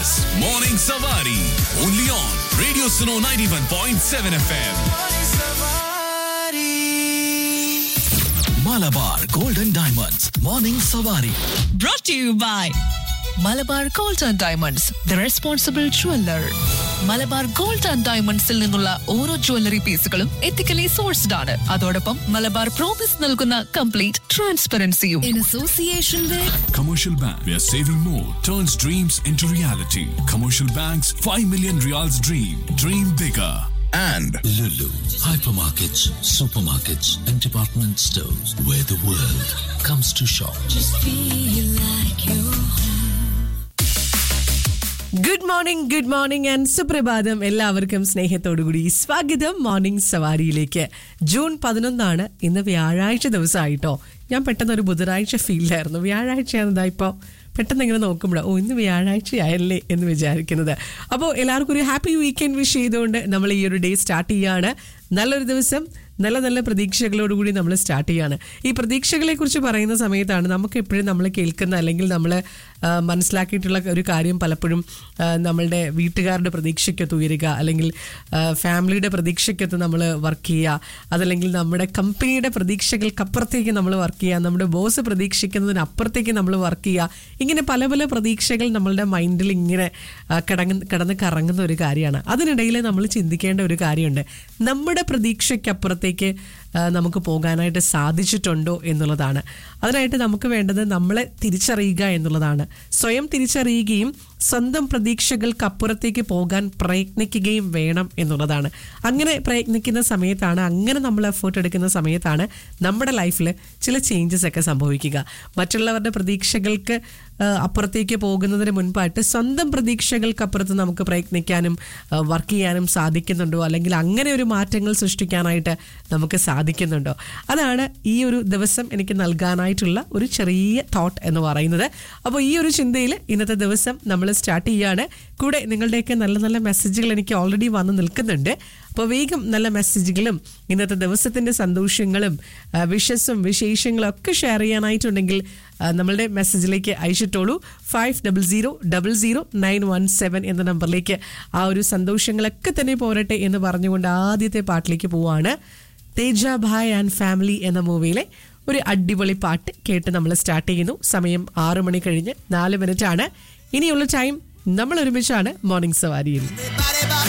is Morning Savari. Only on Radio Suno 91.7 FM. Malabar Golden Diamonds. Morning Savari. brought to you by Malabar gold and diamonds the responsible jeweller Malabar gold and ഡയമണ്ട്സിൽ നിന്നുള്ള ഓരോ jewellery പീസുകളും ethically sourced ആണ് അതോടൊപ്പം Malabar promise നൽകുന്ന complete ട്രാൻസ്പെറൻസിയും in association with Commercial Bank, where saving more turns dreams into reality. Commercial Bank's 5 million reals dream. Dream bigger. And Lulu, hypermarkets, supermarkets, and department stores where the world comes to shop. Good morning good morning and സുപ്രഭാതം എല്ലാവർക്കും സ്നേഹത്തോടുകൂടി സ്വാഗതം morning സവാരിയിലേക്ക് June പതിനൊന്നാണ് ഇന്ന് വ്യാഴാഴ്ച ദിവസമായിട്ടോ ഞാൻ പെട്ടെന്ന് ഒരു ബുധനാഴ്ച ഫീലായിരുന്നു വ്യാഴാഴ്ചയാണെന്താ ഇപ്പോൾ പെട്ടെന്ന് ഇങ്ങനെ നോക്കുമ്പോൾ ഓ ഇന്ന് വ്യാഴാഴ്ചയായല്ലേ എന്ന് വിചാരിക്കുന്നത് അപ്പോൾ എല്ലാവർക്കും ഒരു ഹാപ്പി വീക്കെൻഡ് വിഷ് ചെയ്തുകൊണ്ട് നമ്മൾ ഈ ഒരു ഡേ സ്റ്റാർട്ട് ചെയ്യാണ് നല്ലൊരു ദിവസം നല്ല നല്ല പ്രതീക്ഷകളോടുകൂടി നമ്മൾ സ്റ്റാർട്ട് ചെയ്യാണ് ഈ പ്രതീക്ഷകളെ കുറിച്ച് പറയുന്ന സമയത്താണ് നമുക്ക് എപ്പോഴും നമ്മൾ കേൾക്കുന്ന അല്ലെങ്കിൽ നമ്മൾ ആ, മനസ്സിലാക്കിയിട്ടുള്ള ഒരു കാര്യം പലപ്പോഴും ആ, നമ്മളുടെ വീട്ടുകാരുടെ പ്രതീക്ഷയ്ക്കൊത്ത് ഉയരുക അല്ലെങ്കിൽ ആ, ഫാമിലിയുടെ പ്രതീക്ഷയ്ക്കൊത്ത് നമ്മൾ വർക്ക് ചെയ്യുക അതല്ലെങ്കിൽ നമ്മുടെ കമ്പനിയുടെ പ്രതീക്ഷകൾക്കപ്പുറത്തേക്ക് നമ്മൾ വർക്ക് ചെയ്യുക നമ്മുടെ ബോസ് പ്രതീക്ഷിക്കുന്നതിനപ്പുറത്തേക്ക് നമ്മൾ വർക്ക് ചെയ്യുക ഇങ്ങനെ പല പല പ്രതീക്ഷകൾ നമ്മളുടെ മൈൻഡിൽ ഇങ്ങനെ ആ, കിടങ്ങ് കിടന്ന് കറങ്ങുന്ന ഒരു കാര്യമാണ് അതിനിടയിൽ നമ്മൾ ചിന്തിക്കേണ്ട ഒരു കാര്യമുണ്ട് നമ്മുടെ പ്രതീക്ഷയ്ക്കപ്പുറത്തേക്ക് ആ, നമുക്ക് പോകാനായിട്ട് സാധിച്ചിട്ടുണ്ടോ എന്നുള്ളതാണ് അതിനായിട്ട് നമുക്ക് വേണ്ടത് നമ്മളെ തിരിച്ചറിയുക എന്നുള്ളതാണ് സ്വയം തിരിച്ചറിയുകയും സ്വന്തം പ്രതീക്ഷകൾക്കപ്പുറത്തേക്ക് പോകാൻ പ്രയത്നിക്കുകയും വേണം എന്നുള്ളതാണ് അങ്ങനെ പ്രയത്നിക്കുന്ന സമയത്താണ് അങ്ങനെ നമ്മൾ എഫേർട്ട് എടുക്കുന്ന സമയത്താണ് നമ്മുടെ ലൈഫിൽ ചില ചേഞ്ചസ് ഒക്കെ സംഭവിക്കുക മറ്റുള്ളവരുടെ പ്രതീക്ഷകൾക്ക് ആ, അപ്പുറത്തേക്ക് പോകുന്നതിന് മുൻപായിട്ട് സ്വന്തം പ്രതീക്ഷകൾക്കപ്പുറത്ത് നമുക്ക് പ്രയത്നിക്കാനും വർക്ക് ചെയ്യാനും സാധിക്കുന്നുണ്ടോ അല്ലെങ്കിൽ അങ്ങനെ ഒരു മാറ്റങ്ങൾ സൃഷ്ടിക്കാനായിട്ട് നമുക്ക് സാധിക്കുന്നുണ്ടോ അതാണ് ഈ ഒരു ദിവസം എനിക്ക് നൽകാനായിട്ടുള്ള ഒരു ചെറിയ തോട്ട് എന്ന് പറയുന്നത് അപ്പോൾ ഈ ഒരു ചിന്തയിൽ ഇന്നത്തെ ദിവസം നമ്മൾ സ്റ്റാർട്ട് ചെയ്യാണ് കൂടെ നിങ്ങളുടെയൊക്കെ നല്ല നല്ല മെസ്സേജുകൾ എനിക്ക് ഓൾറെഡി വന്ന് നിൽക്കുന്നുണ്ട് അപ്പോൾ വേഗം നല്ല മെസ്സേജുകളും ഇന്നത്തെ ദിവസത്തിൻ്റെ സന്തോഷങ്ങളും വിഷസും വിശേഷങ്ങളും ഒക്കെ ഷെയർ ചെയ്യാനായിട്ടുണ്ടെങ്കിൽ ആ, നമ്മളുടെ മെസ്സേജിലേക്ക് അയച്ചിട്ടോളൂ five double zero double zero nine one seven എന്ന നമ്പറിലേക്ക് ആ ഒരു സന്തോഷങ്ങളൊക്കെ തന്നെ പോരട്ടെ എന്ന് പറഞ്ഞുകൊണ്ട് ആദ്യത്തെ പാട്ടിലേക്ക് പോവാണ് തേജ ഭായ് ആൻഡ് ഫാമിലി എന്ന മൂവിയിലെ ഒരു അടിപൊളി പാട്ട് കേട്ട് നമ്മൾ സ്റ്റാർട്ട് ചെയ്യുന്നു സമയം ആറു മണി കഴിഞ്ഞ് നാല് മിനിറ്റ് ആണ് ഇനിയുള്ള ടൈം നമ്മൾ ഒരുമിച്ചാണ് മോർണിംഗ് സവാരിയിൽ Everybody